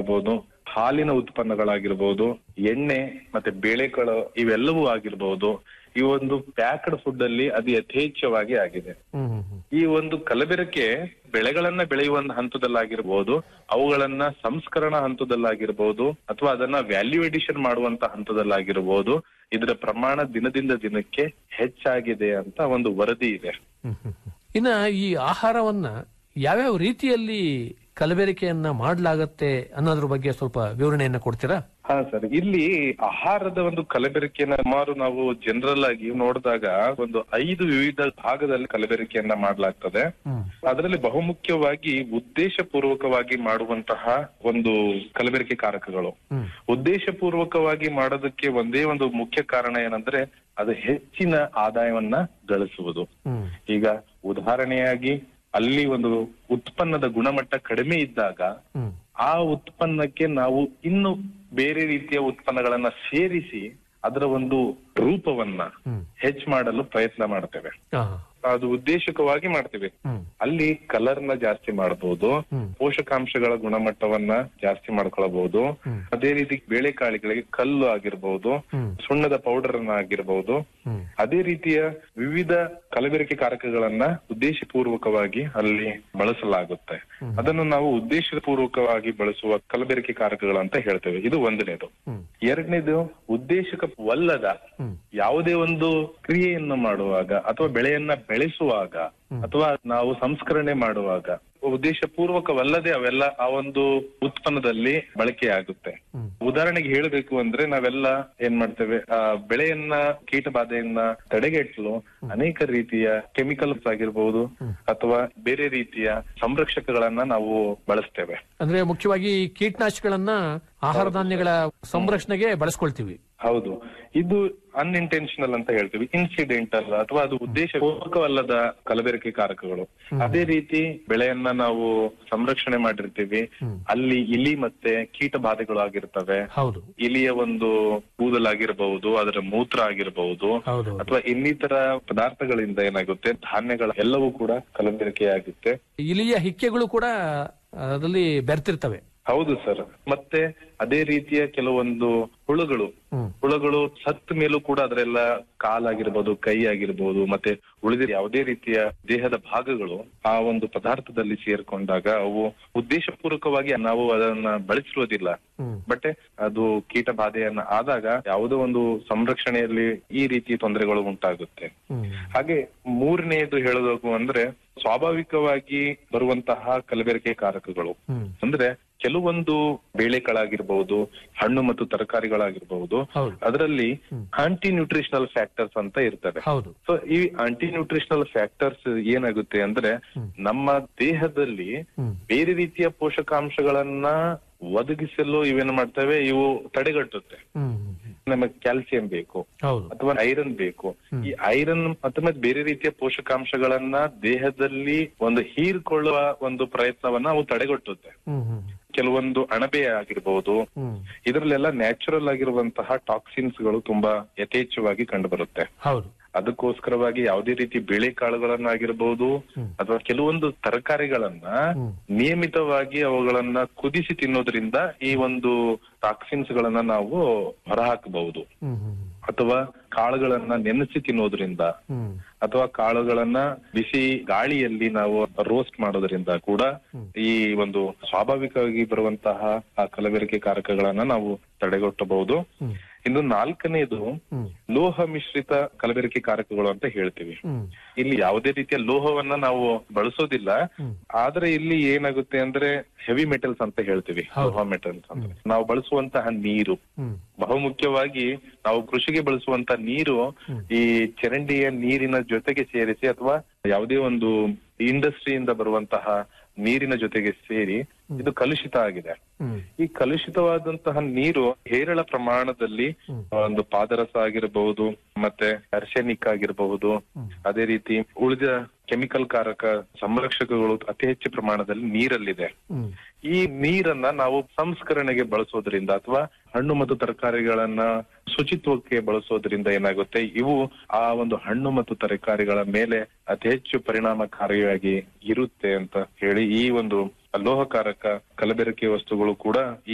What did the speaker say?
ಉತ್ಪನ್ನಗಳಾಗಿರ್ಬೋದು ಹಾಲಿನ ಉತ್ಪನ್ನಗಳಾಗಿರ್ಬೋದು ಎಣ್ಣೆ ಮತ್ತೆ ಬೇಳೆಗಳು ಇವೆಲ್ಲವೂ ಆಗಿರ್ಬೋದು ಈ ಒಂದು ಪ್ಯಾಕ್ಡ್ ಫುಡ್ ಅಲ್ಲಿ ಅದು ಯಥೇಚ್ಛವಾಗಿ ಆಗಿದೆ ಹ್ಮ್ ಹ್ಮ್ ಹ್ಮ್. ಈ ಒಂದು ಕಲಬೆರಕೆ ಬೆಳೆಗಳನ್ನ ಬೆಳೆಯುವ ಒಂದು ಹಂತದಲ್ಲಾಗಿರ್ಬೋದು ಅವುಗಳನ್ನ ಸಂಸ್ಕರಣಾ ಹಂತದಲ್ಲಾಗಿರ್ಬೋದು ಅಥವಾ ಅದನ್ನ ವ್ಯಾಲ್ಯೂ ಎಡಿಷನ್ ಮಾಡುವಂತ ಹಂತದಲ್ಲಾಗಿರ್ಬೋದು ಇದರ ಪ್ರಮಾಣ ದಿನದಿಂದ ದಿನಕ್ಕೆ ಹೆಚ್ಚಾಗಿದೆ ಅಂತ ಒಂದು ವರದಿ ಇದೆ ಹ್ಮ್ ಹ್ಮ್ ಹ್ಮ್. ಇನ್ನ ಈ ಆಹಾರವನ್ನ ಯಾವ್ಯಾವ ರೀತಿಯಲ್ಲಿ ಕಲಬೆರಕೆಯನ್ನ ಮಾಡಲಾಗತ್ತೆ ಅನ್ನೋದ್ರ ಬಗ್ಗೆ ಸ್ವಲ್ಪ ವಿವರಣೆಯನ್ನ ಕೊಡ್ತೀರಾ ಹಾ ಸರ್ ಇಲ್ಲಿ ಆಹಾರದ ಒಂದು ಕಲಬೆರಕೆಯನ್ನ ಸುಮಾರು ನಾವು ಜನರಲ್ ಆಗಿ ನೋಡಿದಾಗ ಒಂದು ಐದು ವಿವಿಧ ಭಾಗದಲ್ಲಿ ಕಲಬೆರಕೆಯನ್ನ ಮಾಡಲಾಗ್ತದೆ ಹ್ಮ್ ಅದರಲ್ಲಿ ಬಹುಮುಖ್ಯವಾಗಿ ಉದ್ದೇಶ ಪೂರ್ವಕವಾಗಿ ಮಾಡುವಂತಹ ಒಂದು ಕಲಬೆರಕೆ ಕಾರಕಗಳು ಹ್ಮ್ ಉದ್ದೇಶ ಪೂರ್ವಕವಾಗಿ ಮಾಡೋದಕ್ಕೆ ಒಂದೇ ಒಂದು ಮುಖ್ಯ ಕಾರಣ ಏನಂದ್ರೆ ಅದು ಹೆಚ್ಚಿನ ಆದಾಯವನ್ನ ಗಳಿಸುವುದು ಹ್ಮ್ ಈಗ ಉದಾಹರಣೆಯಾಗಿ ಅಲ್ಲಿ ಒಂದು ಉತ್ಪನ್ನದ ಗುಣಮಟ್ಟ ಕಡಿಮೆ ಇದ್ದಾಗ ಹ್ಮ್ ಆ ಉತ್ಪನ್ನಕ್ಕೆ ನಾವು ಇನ್ನು ಬೇರೆ ರೀತಿಯ ಉತ್ಪನ್ನಗಳನ್ನ ಸೇರಿಸಿ ಅದರ ಒಂದು ರೂಪವನ್ನ ಹ್ಮ್ ಹೆಚ್ಚು ಮಾಡಲು ಪ್ರಯತ್ನ ಮಾಡ್ತೇವೆ ಆ, ಅದು ಉದ್ದೇಶಕವಾಗಿ ಮಾಡ್ತೇವೆ ಹ್ಮ್ ಅಲ್ಲಿ ಕಲರ್ ನ ಜಾಸ್ತಿ ಮಾಡಬಹುದು ಹ್ಮ್. ಪೋಷಕಾಂಶಗಳ ಗುಣಮಟ್ಟವನ್ನ ಜಾಸ್ತಿ ಮಾಡ್ಕೊಳ್ಬಹುದು ಹ್ಮ್. ಅದೇ ರೀತಿ ಬೇಳೆಕಾಳಿಗಳಿಗೆ ಕಲ್ಲು ಆಗಿರ್ಬಹುದು ಹ್ಮ್. ಸುಣ್ಣದ ಪೌಡರ್ ಅನ್ನ ಆಗಿರ್ಬಹುದು ಹ್ಮ್ ಅದೇ ರೀತಿಯ ವಿವಿಧ ಕಲಬೆರಕೆ ಕಾರಕಗಳನ್ನ ಉದ್ದೇಶಪೂರ್ವಕವಾಗಿ ಅಲ್ಲಿ ಬಳಸಲಾಗುತ್ತೆ ಅದನ್ನು ನಾವು ಉದ್ದೇಶಪೂರ್ವಕವಾಗಿ ಬಳಸುವ ಕಲಬೆರಕೆ ಕಾರಕಗಳಂತ ಹೇಳ್ತೇವೆ ಇದು ಒಂದನೇದು ಹ್ಮ್ ಎರಡನೇದು ಉದ್ದೇಶಕವಲ್ಲದ ಹ್ಮ್ ಯಾವುದೇ ಒಂದು ಕ್ರಿಯೆಯನ್ನು ಮಾಡುವಾಗ ಅಥವಾ ಬೆಳೆಯನ್ನ ಬೆಳೆಸುವಾಗ ಅಥವಾ ನಾವು ಸಂಸ್ಕರಣೆ ಮಾಡುವಾಗ ಉದ್ದೇಶ ಪೂರ್ವಕವಲ್ಲದೆ ಅವೆಲ್ಲ ಆ ಒಂದು ಉತ್ಪನ್ನದಲ್ಲಿ ಬಳಕೆಯಾಗುತ್ತೆ ಹ್ಮ್. ಉದಾಹರಣೆಗೆ ಹೇಳಬೇಕು ಅಂದ್ರೆ ನಾವೆಲ್ಲ ಏನ್ ಮಾಡ್ತೇವೆ ಆ ಬೆಳೆಯನ್ನ ಕೀಟ ಬಾಧೆಯನ್ನ ತಡೆಗಟ್ಟಲು ಅನೇಕ ರೀತಿಯ ಕೆಮಿಕಲ್ಸ್ ಆಗಿರ್ಬಹುದು ಅಥವಾ ಬೇರೆ ರೀತಿಯ ಸಂರಕ್ಷಕಗಳನ್ನ ನಾವು ಬಳಸ್ತೇವೆ ಅಂದ್ರೆ ಮುಖ್ಯವಾಗಿ ಈ ಕೀಟನಾಶಕಗಳನ್ನ ಆಹಾರ ಧಾನ್ಯಗಳ ಸಂರಕ್ಷಣೆಗೆ ಬಳಸ್ಕೊಳ್ತೀವಿ ಹೌದು ಇದು ಅನ್ಇಂಟೆನ್ಷನಲ್ ಅಂತ ಹೇಳ್ತೀವಿ ಇನ್ಸಿಡೆಂಟಲ್ ಅಥವಾ ಅದು ಉದ್ದೇಶಪೂರ್ವಕವಲ್ಲದ ಕಲಬೆರಕೆ ಕಾರಕಗಳು ಅದೇ ರೀತಿ ಬೆಳೆಯನ್ನ ನಾವು ಸಂರಕ್ಷಣೆ ಮಾಡಿರ್ತೀವಿ ಅಲ್ಲಿ ಇಲಿ ಮತ್ತೆ ಕೀಟ ಬಾಧೆಗಳು ಆಗಿರ್ತವೆ ಹೌದು ಇಲಿಯ ಒಂದು ಕೂದಲಾಗಿರಬಹುದು ಅದರ ಮೂತ್ರ ಆಗಿರಬಹುದು ಹೌದು ಹೌದು. ಅಥವಾ ಇನ್ನಿತರ ಪದಾರ್ಥಗಳಿಂದ ಏನಾಗುತ್ತೆ ಧಾನ್ಯಗಳ ಎಲ್ಲವೂ ಕೂಡ ಕಲಬೆರಕೆ ಆಗುತ್ತೆ ಇಲಿಯ ಹಿಕ್ಕೆಗಳು ಕೂಡ ಅದರಲ್ಲಿ ಬೆರ್ತಿರ್ತವೆ ಹೌದು ಸರ್ ಮತ್ತೆ ಅದೇ ರೀತಿಯ ಕೆಲವೊಂದು ಹುಳುಗಳು ಹ್ಮ್. ಹುಳುಗಳು ಸತ್ತ ಮೇಲೂ ಕೂಡ ಅದರೆಲ್ಲ ಕಾಲಾಗಿರ್ಬೋದು ಕೈ ಆಗಿರ್ಬೋದು ಮತ್ತೆ ಉಳಿದ ಯಾವುದೇ ರೀತಿಯ ದೇಹದ ಭಾಗಗಳು ಆ ಒಂದು ಪದಾರ್ಥದಲ್ಲಿ ಸೇರ್ಕೊಂಡಾಗ ಅವು ಉದ್ದೇಶಪೂರ್ವಕವಾಗಿ ನಾವು ಅದನ್ನ ಬಳಸಿರುವುದಿಲ್ಲ ಹ್ಮ್. ಬಟ್ ಅದು ಕೀಟ ಬಾಧೆಯನ್ನ ಆದಾಗ ಯಾವುದೋ ಒಂದು ಸಂರಕ್ಷಣೆಯಲ್ಲಿ ಈ ರೀತಿ ತೊಂದರೆಗಳು ಉಂಟಾಗುತ್ತೆ ಹ್ಮ್. ಹಾಗೆ ಮೂರನೆಯದು ಹೇಳೋದು ಅಂದ್ರೆ ಸ್ವಾಭಾವಿಕವಾಗಿ ಬರುವಂತಹ ಕಲಬೆರಕೆ ಕಾರಕಗಳು ಹ್ಮ್. ಅಂದ್ರೆ ಕೆಲವೊಂದು ಬೇಳೆಗಳಾಗಿರ್ಬಹುದು ಹಣ್ಣು ಮತ್ತು ತರಕಾರಿಗಳಾಗಿರ್ಬಹುದು ಹೌದು ಅದರಲ್ಲಿ ಆಂಟಿ ನ್ಯೂಟ್ರಿಷನಲ್ ಫ್ಯಾಕ್ಟರ್ಸ್ ಅಂತ ಇರ್ತವೆ ಹೌದು ಸೊ ಈ ಆಂಟಿ ನ್ಯೂಟ್ರಿಷನಲ್ ಫ್ಯಾಕ್ಟರ್ಸ್ ಏನಾಗುತ್ತೆ ಅಂದ್ರೆ ನಮ್ಮ ದೇಹದಲ್ಲಿ ಹ್ಮ್. ಬೇರೆ ರೀತಿಯ ಪೋಷಕಾಂಶಗಳನ್ನ ಒದಗಿಸಲು ಇವೇನ್ ಮಾಡ್ತವೆ ಇವು ತಡೆಗಟ್ಟುತ್ತೆ ಹ್ಮ್ ನಮಗೆ ಕ್ಯಾಲ್ಸಿಯಂ ಬೇಕು ಹೌದು ಅಥವಾ ಐರನ್ ಬೇಕು ಈ ಐರನ್ ಅಥವಾ ಬೇರೆ ರೀತಿಯ ಪೋಷಕಾಂಶಗಳನ್ನ ದೇಹದಲ್ಲಿ ಒಂದು ಹೀರ್ಕೊಳ್ಳುವ ಒಂದು ಪ್ರಯತ್ನವನ್ನ ಅವು ತಡೆಗಟ್ಟುತ್ತೆ ಹ್ಮ್ ಹ್ಮ್ ಕೆಲವೊಂದು ಅಣಬೆ ಆಗಿರ್ಬಹುದು ಹ್ಮ್ ಇದರಲ್ಲೆಲ್ಲ ನ್ಯಾಚುರಲ್ ಆಗಿರುವಂತಹ ಟಾಕ್ಸಿನ್ಸ್ ಗಳು ತುಂಬಾ ಯಥೇಚ್ಛವಾಗಿ ಕಂಡು ಬರುತ್ತೆ ಹೌದು ಅದಕ್ಕೋಸ್ಕರವಾಗಿ ಯಾವುದೇ ರೀತಿ ಬೇಳೆ ಕಾಳುಗಳನ್ನಾಗಿರ್ಬಹುದು ಅಥವಾ ಕೆಲವೊಂದು ತರಕಾರಿಗಳನ್ನ ಹ್ಮ್. ನಿಯಮಿತವಾಗಿ ಅವುಗಳನ್ನ ಕುದಿಸಿ ತಿನ್ನೋದ್ರಿಂದ ಈ ಒಂದು ಟಾಕ್ಸಿನ್ಸ್ ಗಳನ್ನ ನಾವು ಹೊರಹಾಕಬಹುದು ಹ್ಮ್ ಹ್ಮ್ ಅಥವಾ ಕಾಳುಗಳನ್ನ ನೆನೆಸಿ ತಿನ್ನೋದ್ರಿಂದ ಹ್ಮ್ ಅಥವಾ ಕಾಳುಗಳನ್ನ ಬಿಸಿ ಗಾಳಿಯಲ್ಲಿ ನಾವು ರೋಸ್ಟ್ ಮಾಡೋದ್ರಿಂದ ಕೂಡ ಈ ಒಂದು ಸ್ವಾಭಾವಿಕವಾಗಿ ಬರುವಂತಹ ಆ ಕಲಬೆರಕೆ ಕಾರಕಗಳನ್ನ ನಾವು ತಡೆಗಟ್ಟಬಹುದು ಹ್ಮ್. ಇನ್ನು ನಾಲ್ಕನೇದು ಹ್ಮ್. ಲೋಹ ಮಿಶ್ರಿತ ಕಲಬೆರಕೆ ಕಾರಕಗಳು ಅಂತ ಹೇಳ್ತೀವಿ ಹ್ಮ್ ಇಲ್ಲಿ ಯಾವುದೇ ರೀತಿಯ ಲೋಹವನ್ನ ನಾವು ಬಳಸೋದಿಲ್ಲ ಆದ್ರೆ ಇಲ್ಲಿ ಏನಾಗುತ್ತೆ ಅಂದ್ರೆ ಹೆವಿ ಮೆಟಲ್ಸ್ ಅಂತ ಹೇಳ್ತೀವಿ ಲೋಹ ಮೆಟಲ್ಸ್ ಅಂತ ನಾವು ಬಳಸುವಂತಹ ನೀರು ಹ್ಮ್ ಬಹುಮುಖ್ಯವಾಗಿ ನಾವು ಕೃಷಿಗೆ ಬಳಸುವಂತ ನೀರು ಈ ಚರಂಡಿಯ ನೀರಿನ ಜೊತೆಗೆ ಸೇರಿಸಿ ಅಥವಾ ಯಾವುದೇ ಒಂದು ಇಂಡಸ್ಟ್ರಿಯಿಂದ ಬರುವಂತಹ ನೀರಿನ ಜೊತೆಗೆ ಸೇರಿ ಇದು ಕಲುಷಿತ ಆಗಿದೆ ಹ್ಮ್ ಈ ಕಲುಷಿತವಾದಂತಹ ನೀರು ಹೇರಳ ಪ್ರಮಾಣದಲ್ಲಿ ಒಂದು ಪಾದರಸ ಆಗಿರಬಹುದು ಮತ್ತೆ ಅರ್ಸೆನಿಕ್ ಆಗಿರಬಹುದು ಅದೇ ರೀತಿ ಉಳಿದ ಕೆಮಿಕಲ್ ಕಾರಕ ಸಂರಕ್ಷಕಗಳು ಅತಿ ಹೆಚ್ಚು ಪ್ರಮಾಣದಲ್ಲಿ ನೀರಲ್ಲಿದೆ ಹ್ಮ್ ಈ ನೀರನ್ನ ನಾವು ಸಂಸ್ಕರಣೆಗೆ ಬಳಸೋದ್ರಿಂದ ಅಥವಾ ಹಣ್ಣು ಮತ್ತು ತರಕಾರಿಗಳನ್ನ ಶುಚಿತ್ವಕ್ಕೆ ಬಳಸೋದ್ರಿಂದ ಏನಾಗುತ್ತೆ ಇವು ಆ ಒಂದು ಹಣ್ಣು ಮತ್ತು ತರಕಾರಿಗಳ ಮೇಲೆ ಅತಿ ಹೆಚ್ಚು ಪರಿಣಾಮಕಾರಿಯಾಗಿ ಇರುತ್ತೆ ಅಂತ ಹೇಳಿ ಈ ಒಂದು ಲೋಹಕಾರಕ ಕಲಬೆರಕೆ ವಸ್ತುಗಳು ಕೂಡ ಈ